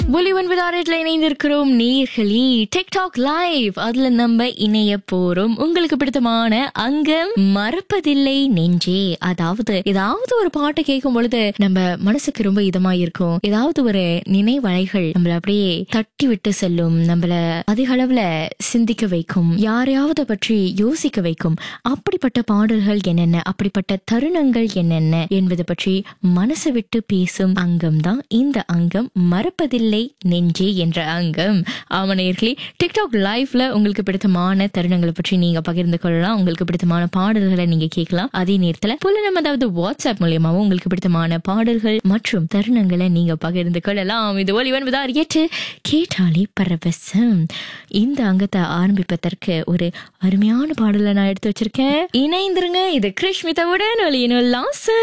ஒலி ஒன்பது ஆறுல இணைந்திருக்கிறோம் நேர்களி டிக்டாக் லைவ் அதுல நம்ம இணைய போறோம் உங்களுக்கு பிடித்தமான அங்கம் மறப்பதில்லை நெஞ்சே அதாவது ஏதாவது ஒரு பாட்டு கேட்கும் பொழுது நம்ம மனசுக்கு ரொம்ப இதமா இருக்கும் ஏதாவது ஒரு நினைவலைகள் நம்மள அப்படியே தட்டி விட்டு செல்லும் நம்மள அதிக அளவுல சிந்திக்க வைக்கும் யாரையாவது பற்றி யோசிக்க வைக்கும் அப்படிப்பட்ட பாடல்கள் என்னென்ன அப்படிப்பட்ட தருணங்கள் என்னென்ன என்பது பற்றி மனசு விட்டு பேசும் அங்கம் தான் இந்த அங்கம் மறப்பதில்லை நெஞ்சே என்ற அங்கம் ஆமனையர்களே டிக்டாக் லைவ்ல உங்களுக்கு பிடித்தமான தருணங்களை பற்றி நீங்க பகிர்ந்து கொள்ளலாம் உங்களுக்கு பிடித்தமான பாடல்களை நீங்க கேட்கலாம் அதே நேரத்துல புலனம் அதாவது வாட்ஸ்அப் மூலியமாவும் உங்களுக்கு பிடித்தமான பாடல்கள் மற்றும் தருணங்களை நீங்க பகிர்ந்து கொள்ளலாம் இது ஒலி ஒன்பதார் எட்டு கேட்டாலே பரவசம் இந்த அங்கத்தை ஆரம்பிப்பதற்கு ஒரு அருமையான பாடலை நான் எடுத்து வச்சிருக்கேன் இணைந்திருங்க இது கிருஷ்மிதாவுடன் ஒலியினுள் லாசன்